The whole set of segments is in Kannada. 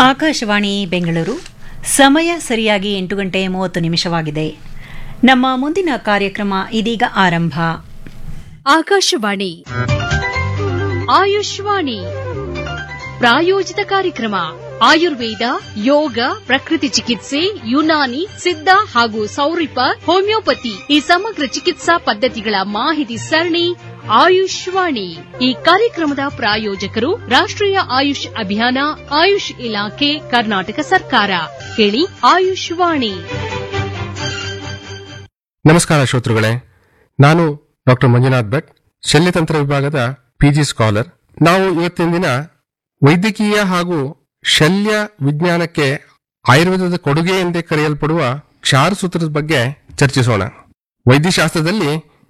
ಆಕಾಶವಾಣಿ ಬೆಂಗಳೂರು ಸಮಯ ಸರಿಯಾಗಿ ಎಂಟು ಗಂಟೆ ಮೂವತ್ತು ನಿಮಿಷವಾಗಿದೆ ನಮ್ಮ ಮುಂದಿನ ಕಾರ್ಯಕ್ರಮ ಇದೀಗ ಆರಂಭ ಆಕಾಶವಾಣಿ ಆಯುಷ್ವಾಣಿ ಪ್ರಾಯೋಜಿತ ಕಾರ್ಯಕ್ರಮ ಆಯುರ್ವೇದ ಯೋಗ ಪ್ರಕೃತಿ ಚಿಕಿತ್ಸೆ ಯುನಾನಿ ಸಿದ್ಧ ಹಾಗೂ ಸೌರಿಪ ಹೋಮಿಯೋಪತಿ ಈ ಸಮಗ್ರ ಚಿಕಿತ್ಸಾ ಪದ್ಧತಿಗಳ ಮಾಹಿತಿ ಸರಣಿ ಆಯುಷ್ವಾಣಿ ಈ ಕಾರ್ಯಕ್ರಮದ ಪ್ರಾಯೋಜಕರು ರಾಷ್ಟ್ರೀಯ ಆಯುಷ್ ಅಭಿಯಾನ ಆಯುಷ್ ಇಲಾಖೆ ಕರ್ನಾಟಕ ಸರ್ಕಾರ ಕೇಳಿ ಆಯುಷ್ವಾಣಿ ನಮಸ್ಕಾರ ಶ್ರೋತೃಗಳೇ ನಾನು ಡಾಕ್ಟರ್ ಮಂಜುನಾಥ್ ಭಟ್ ಶಲ್ಯತಂತ್ರ ವಿಭಾಗದ ಪಿಜಿ ಸ್ಕಾಲರ್ ನಾವು ಇವತ್ತಿನ ದಿನ ವೈದ್ಯಕೀಯ ಹಾಗೂ ಶಲ್ಯ ವಿಜ್ಞಾನಕ್ಕೆ ಆಯುರ್ವೇದದ ಕೊಡುಗೆ ಎಂದೇ ಕರೆಯಲ್ಪಡುವ ಕ್ಷಾರಸೂತ್ರದ ಬಗ್ಗೆ ಚರ್ಚಿಸೋಣ ವೈದ್ಯಶಾಸ್ತ್ರದಲ್ಲಿ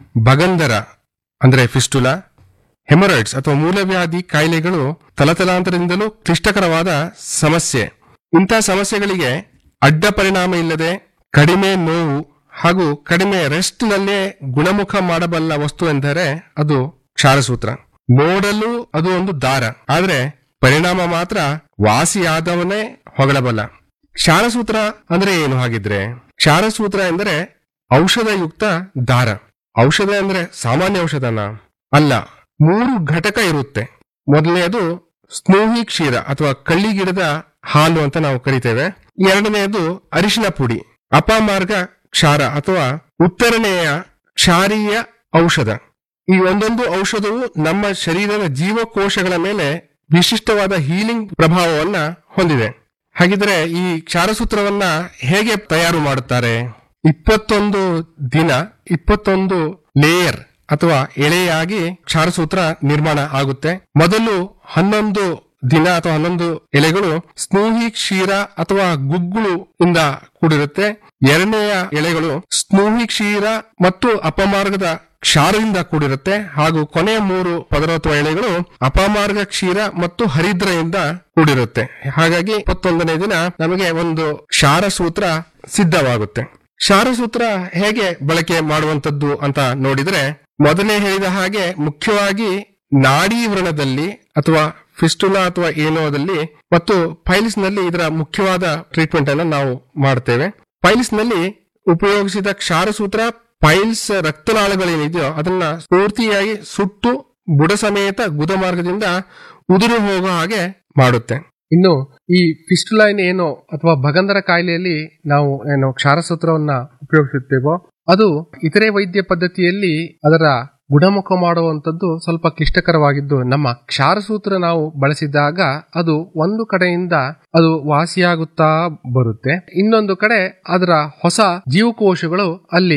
ಬಗಂಧರ ಅಂದರೆ ಫಿಸ್ಟುಲಾ ಹೆಮರಾಯ್ಡ್ಸ್ ಅಥವಾ ಮೂಲವ್ಯಾಧಿ ಕಾಯಿಲೆಗಳು ತಲತಲಾಂತರದಿಂದಲೂ ಕ್ಲಿಷ್ಟಕರವಾದ ಸಮಸ್ಯೆ ಇಂಥ ಸಮಸ್ಯೆಗಳಿಗೆ ಅಡ್ಡ ಪರಿಣಾಮ ಇಲ್ಲದೆ ಕಡಿಮೆ ನೋವು ಹಾಗೂ ಕಡಿಮೆ ರೆಸ್ಟ್ ನಲ್ಲೇ ಗುಣಮುಖ ಮಾಡಬಲ್ಲ ವಸ್ತು ಎಂದರೆ ಅದು ಕ್ಷಾರಸೂತ್ರ ನೋಡಲು ಅದು ಒಂದು ದಾರ ಆದ್ರೆ ಪರಿಣಾಮ ಮಾತ್ರ ವಾಸಿಯಾದವನೇ ಹೊಗಳಬಲ್ಲ ಕ್ಷಾರಸೂತ್ರ ಅಂದ್ರೆ ಏನು ಹಾಗಿದ್ರೆ ಕ್ಷಾರಸೂತ್ರ ಎಂದರೆ ಔಷಧಯುಕ್ತ ದಾರ ಔಷಧ ಅಂದ್ರೆ ಸಾಮಾನ್ಯ ಔಷಧನ ಅಲ್ಲ ಮೂರು ಘಟಕ ಇರುತ್ತೆ ಮೊದಲನೆಯದು ಸ್ನೂಹಿ ಕ್ಷೀರ ಅಥವಾ ಕಳ್ಳಿ ಗಿಡದ ಹಾಲು ಅಂತ ನಾವು ಕರಿತೇವೆ ಎರಡನೆಯದು ಅರಿಶಿನ ಪುಡಿ ಅಪಮಾರ್ಗ ಕ್ಷಾರ ಅಥವಾ ಉತ್ತರಣೆಯ ಕ್ಷಾರೀಯ ಔಷಧ ಈ ಒಂದೊಂದು ಔಷಧವು ನಮ್ಮ ಶರೀರದ ಜೀವಕೋಶಗಳ ಮೇಲೆ ವಿಶಿಷ್ಟವಾದ ಹೀಲಿಂಗ್ ಪ್ರಭಾವವನ್ನ ಹೊಂದಿದೆ ಹಾಗಿದ್ರೆ ಈ ಕ್ಷಾರಸೂತ್ರವನ್ನ ಹೇಗೆ ತಯಾರು ಮಾಡುತ್ತಾರೆ ಇಪ್ಪತ್ತೊಂದು ದಿನ ಇಪ್ಪತ್ತೊಂದು ಲೇಯರ್ ಅಥವಾ ಎಳೆಯಾಗಿ ಕ್ಷಾರಸೂತ್ರ ನಿರ್ಮಾಣ ಆಗುತ್ತೆ ಮೊದಲು ಹನ್ನೊಂದು ದಿನ ಅಥವಾ ಹನ್ನೊಂದು ಎಲೆಗಳು ಸ್ನೂಹಿ ಕ್ಷೀರ ಅಥವಾ ಗುಗ್ಗುಳು ಇಂದ ಕೂಡಿರುತ್ತೆ ಎರಡನೆಯ ಎಲೆಗಳು ಸ್ನೂಹಿ ಕ್ಷೀರ ಮತ್ತು ಅಪಮಾರ್ಗದ ಕ್ಷಾರದಿಂದ ಕೂಡಿರುತ್ತೆ ಹಾಗೂ ಕೊನೆಯ ಮೂರು ಪದರ ಅಥವಾ ಎಲೆಗಳು ಅಪಮಾರ್ಗ ಕ್ಷೀರ ಮತ್ತು ಹರಿದ್ರೆಯಿಂದ ಕೂಡಿರುತ್ತೆ ಹಾಗಾಗಿ ಇಪ್ಪತ್ತೊಂದನೇ ದಿನ ನಮಗೆ ಒಂದು ಕ್ಷಾರ ಸೂತ್ರ ಸಿದ್ಧವಾಗುತ್ತೆ ಕ್ಷಾರಸೂತ್ರ ಹೇಗೆ ಬಳಕೆ ಮಾಡುವಂತದ್ದು ಅಂತ ನೋಡಿದ್ರೆ ಮೊದಲೇ ಹೇಳಿದ ಹಾಗೆ ಮುಖ್ಯವಾಗಿ ನಾಡಿ ವ್ರಣದಲ್ಲಿ ಅಥವಾ ಫಿಸ್ಟುಲಾ ಅಥವಾ ಏನೋದಲ್ಲಿ ಮತ್ತು ಪೈಲ್ಸ್ ನಲ್ಲಿ ಇದರ ಮುಖ್ಯವಾದ ಟ್ರೀಟ್ಮೆಂಟ್ ಅನ್ನು ನಾವು ಮಾಡ್ತೇವೆ ಪೈಲ್ಸ್ ನಲ್ಲಿ ಉಪಯೋಗಿಸಿದ ಕ್ಷಾರಸೂತ್ರ ಪೈಲ್ಸ್ ರಕ್ತನಾಳಗಳೇನಿದೆಯೋ ಅದನ್ನ ಪೂರ್ತಿಯಾಗಿ ಸುಟ್ಟು ಬುಡ ಸಮೇತ ಗುದ ಮಾರ್ಗದಿಂದ ಉದುರು ಹೋಗೋ ಹಾಗೆ ಮಾಡುತ್ತೆ ಇನ್ನು ಈ ಫಿಸ್ಟುಲೈನ್ ಏನು ಅಥವಾ ಭಗಂಧರ ಕಾಯಿಲೆಯಲ್ಲಿ ನಾವು ಏನು ಕ್ಷಾರಸೂತ್ರವನ್ನ ಉಪಯೋಗಿಸುತ್ತೇವೋ ಅದು ಇತರೆ ವೈದ್ಯ ಪದ್ಧತಿಯಲ್ಲಿ ಅದರ ಗುಣಮುಖ ಮಾಡುವಂತದ್ದು ಸ್ವಲ್ಪ ಕ್ಲಿಷ್ಟಕರವಾಗಿದ್ದು ನಮ್ಮ ಕ್ಷಾರಸೂತ್ರ ನಾವು ಬಳಸಿದಾಗ ಅದು ಒಂದು ಕಡೆಯಿಂದ ಅದು ವಾಸಿಯಾಗುತ್ತಾ ಬರುತ್ತೆ ಇನ್ನೊಂದು ಕಡೆ ಅದರ ಹೊಸ ಜೀವಕೋಶಗಳು ಅಲ್ಲಿ